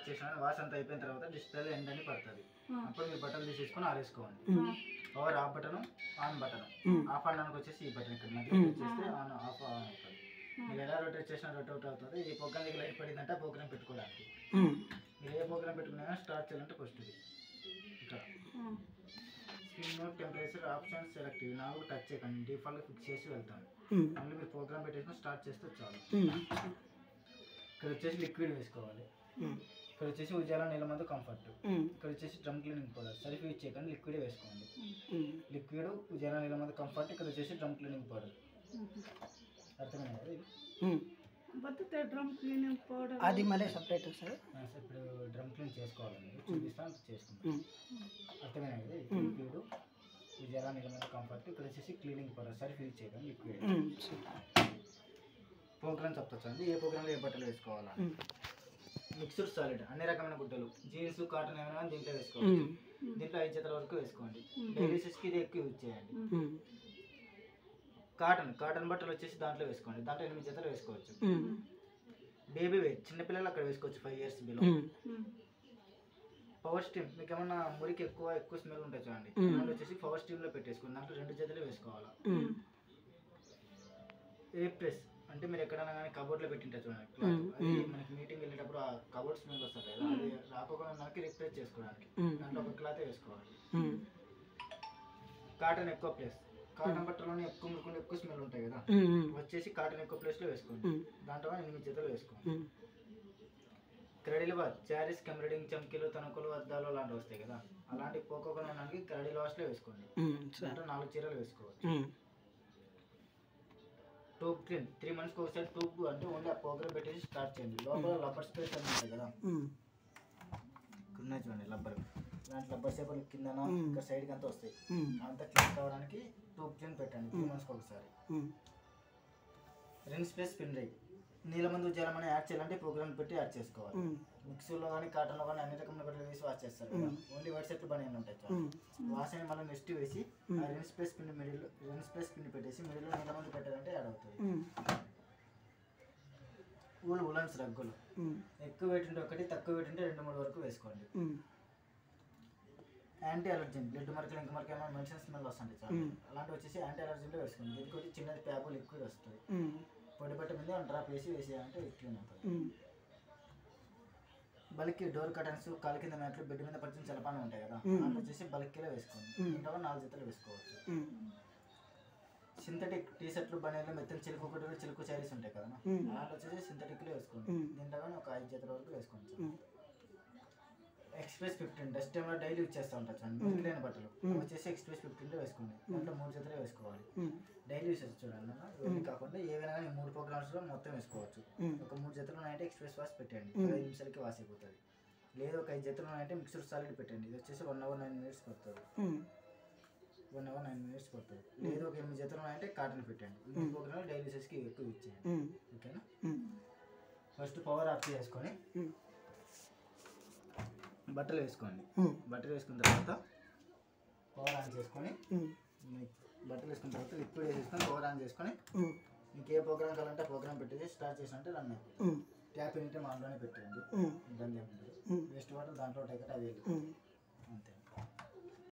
Wash చేసిన wash అంతా అయిపోయిన తర్వాత డిస్ప్లేలో ఎండ్ అని పడుతుంది అప్పుడు మీరు బటన్ తీసేసుకొని ఆరేసుకోండి power off button on button off అనడానికి వచ్చేసి ఈ బటన్ ఇక్కడ మధ్య చేస్తే ఆన్ ఆఫ్ ఆన్ అవుతుంది మీరు ఎలా రొటేట్ చేసినా రొటేట్ అవుతుంది ఈ ప్రోగ్రామ్ దగ్గర లైట్ పడిందంటే ప్రోగ్రామ్ పెట్టుకోవడానికి మీరు ఏ ప్రోగ్రామ్ పెట్టుకున్నా స్టార్ట్ చేయాలంటే ఫస్ట్ ఇది ఇక్కడ screen note temperature option select ఇవి నాలుగు టచ్ చేయకండి డిఫాల్ట్ ఫిక్స్ చేసి వెళ్తాను మళ్ళీ మీరు ప్రోగ్రామ్ పెట్టేసుకొని స్టార్ట్ చేస్తే చాలు ఇక్కడ వచ్చేసి లిక్విడ్ వేసుకోవాలి ఇక్కడ వచ్చేసి ఉజాలా నీళ్ళ మందు కంఫర్ట్ ఇక్కడ వచ్చేసి drum cleaning powder Surf use చేయకండి లిక్విడ్ వేసుకోండి లిక్విడ్ ఉజాలా నీళ్ళ మందు కంఫర్ట్ ఇక్కడ వచ్చేసి డ్రమ్ క్లీనింగ్ పౌడర్ అర్థమైంది కదా ఇది బతుకుతే డ్రమ్ క్లీనింగ్ పౌడర్ అది మళ్ళీ సపరేట్ సార్ ఆ, సో ఇప్పుడు డ్రమ్ క్లీన్ చేసుకోవాలండి చూపిస్తాను చేసుకుంటాం అర్థమైనా కదా ఇది లిక్విడ్ ఉజాలా నీళ్ళ మందు కంఫర్ట్ ఇక్కడ వచ్చేసి క్లీనింగ్ పౌడర్ సరిఫ్ యూజ్ చేయకండి లిక్విడ్ ప్రోగ్రామ్ చెప్తాను ఏ ప్రోగ్రామ్లో ఏ బట్టలు వేసుకోవాలా మిక్స్డ్ సాలిడ్ అన్ని రకమైన గుడ్డలు జీన్స్ కాటన్ ఏమైనా కానీ దీంట్లో వేసుకోవాలి దీంట్లో ఐదు జతల వరకు వేసుకోండి డైలీ కి ఇది ఎక్కువ యూజ్ చేయండి కాటన్ కాటన్ బట్టలు వచ్చేసి దాంట్లో వేసుకోండి దాంట్లో ఎనిమిది జతలు వేసుకోవచ్చు బేబీ వెయిట్ చిన్నపిల్లలు అక్కడ వేసుకోవచ్చు five years below power steam మీకు ఏమన్నా మురికి ఎక్కువ ఎక్కువ స్మెల్ ఉంటాయి చూడండి దాంట్లో వచ్చేసి పవర్ స్టీమ్ లో పెట్టేసుకోండి దాంట్లో రెండు జతలు వేసుకోవాలా రీప్రెస్ అంటే మీరు ఎక్కడైనా కానీ కబోర్డ్ లో పెట్టింటారు చూడండి cloth. అది మనకి మీటింగ్ వెళ్ళేటప్పుడు ఆ కబోర్డ్ స్మెల్ వస్తుంది కదా అది రాకుండా మనకి రిప్లేస్ చేసుకోవడానికి దాంట్లో ఒక క్లాత్ వేసుకోవాలి కాటన్ ఎక్కువ ప్లేస్ కాటన్ బట్టలోనే ఎక్కువ మురుకుండా ఎక్కువ స్మెల్ ఉంటాయి కదా వచ్చేసి కాటన్ ఎక్కువ ప్లేస్ లో వేసుకోండి దాంట్లో ఎనిమిది జతలు వేసుకోండి క్రెడిల్ వాచ్ చారీస్ కెమెరడింగ్ చమ్కీలు తణుకులు అద్దాలు లాంటివి వస్తాయి కదా అలాంటి పోకోకొనడానికి క్రెడిల్ వాచ్ లో వేసుకోండి దాంట్లో నాలుగు చీరలు వేసుకోవచ్చు టూబ్ క్లీన్ త్రీ మంత్స్కి ఒకసారి టూబ్ అంటే ఓన్లీ ఆ ప్రోగ్రామ్ పెట్టేసి స్టార్ట్ చేయండి లోపల రబ్బర్ స్పేస్ అని ఉంటాయి కదా ఇక్కడ ఉన్నాయి చూడండి రబ్బర్ ఇలాంటి రబ్బర్ సేపర్లు కిందన ఇంకా సైడ్కి అంతా వస్తాయి అంతా క్లీన్ కావడానికి టూబ్ క్లీన్ పెట్టండి త్రీ మంత్స్కి ఒకసారి రిన్ స్పేస్ పిన్ రైట్ నీళ్ళ మందు జలం అని యాడ్ చేయాలంటే ప్రోగ్రామ్ పెట్టి యాడ్ చేసుకోవాలి మిక్సీలో కానీ కాటన్లో కానీ అన్ని రకమైన బట్టలు వేసి వాష్ చేస్తారు కదా ఓన్లీ వైట్ సెట్లు పని ఉంటాయి చాలా. వాష్ అయిన మళ్ళీ నెక్స్ట్ వేసి ఆ rinse spin middle rinse spin పెట్టేసి మిడిల్లో నీళ్ళ మందు పెట్టాలంటే యాడ్ అవుతుంది ఊలు ఉలన్స్ రగ్గులు ఎక్కువ వెయిట్ ఉంటే ఒకటి తక్కువ వెయిట్ ఉంటే రెండు మూడు వరకు వేసుకోండి యాంటీ అలర్జెన్ బ్లడ్ మరకలు ఇంక మరక ఏమైనా మెన్షన్ స్మెల్ వస్తుంది చాలా అలాంటి వచ్చేసి యాంటీ అలర్జెన్లో వేసుకోండి దీనికి ఒకటి చిన్నది ప్యాపు లిక్విడ్ వస్తుంది పొడి పట్ట మీద డ్రాప్ వేసి వేసేయాలంటే క్లీన్ అవుతుంది బల్కి డోర్ కటన్స్ కాలు కింద మ్యాట్లు బెడ్ మీద పరిచిన చలపాన ఉంటాయి కదా దాంట్లో వచ్చేసి బల్కీలో వేసుకోండి ఇంట్లో నాలుగు జతలు వేసుకోవచ్చు సింథటిక్ టీ షర్ట్లు బనీలు మెత్తని చిలుకు కుట్టులు చిలుకు చారీస్ ఉంటాయి కదా అలాంటి వచ్చేసి సింథటిక్లో వేసుకోండి దీంట్లో కానీ ఒక ఐదు జతల వరకు వేసుకోండి ఎక్స్ప్రెస్ ఫిఫ్టీన్ డస్ట్ టైంలో డైలీ యూజ్ చేస్తూ ఉంటారు చూడండి మురికి లేని బట్టలు అవి వచ్చేసి ఎక్స్ప్రెస్ ఫిఫ్టీన్లో వేసుకోండి దాంట్లో మూడు జతలు వేసుకోవాలి డైలీ యూసెస్ చూడండి అన్న. ఇవన్నీ కాకుండా ఏవైనా కానీ మూడు ప్రోగ్రామ్స్లో మొత్తం వేసుకోవచ్చు ఒక మూడు జతలు ఉన్నాయంటే ఎక్స్ప్రెస్ వాష్ పెట్టండి ఐదు నిమిషాలకి వాష్ అయిపోతుంది లేదు ఒక ఐదు జతలు ఉన్నాయంటే మిక్సర్ సాలిడ్ పెట్టండి ఇది వచ్చేసి వన్ అవర్ నైన్ మినిట్స్ పడుతుంది వన్ అవర్ నైన్ మినిట్స్ పడుతుంది లేదు ఒక ఎనిమిది జతలు ఉన్నాయంటే కాటన్ పెట్టండి ఈ ప్రోగ్రామ్ డైలీ యూసెస్కి ఎక్కువ యూజ్ చేయండి ఓకేనా ఫస్ట్ పవర్ ఆఫ్ చేసుకొని బట్టలు వేసుకోండి బట్టలు వేసుకున్న తర్వాత పవర్ ఆన్ చేసుకొని మీకు బట్టలు వేసుకున్న తర్వాత లిక్విడ్ వేసేసుకొని పవర్ ఆన్ చేసుకొని మీకు ఏ ప్రోగ్రామ్ కావాలంటే ప్రోగ్రామ్ పెట్టేసి స్టార్ట్ చేసినట్టే రన్ అయిపోతుంది ట్యాప్ ఎనీ టైం ఆన్లోనే పెట్టండి ఇబ్బంది ఏమి ఉండదు వేస్ట్ వాటర్ దాంట్లో ఉంటాయి కదా అవి వెళ్ళి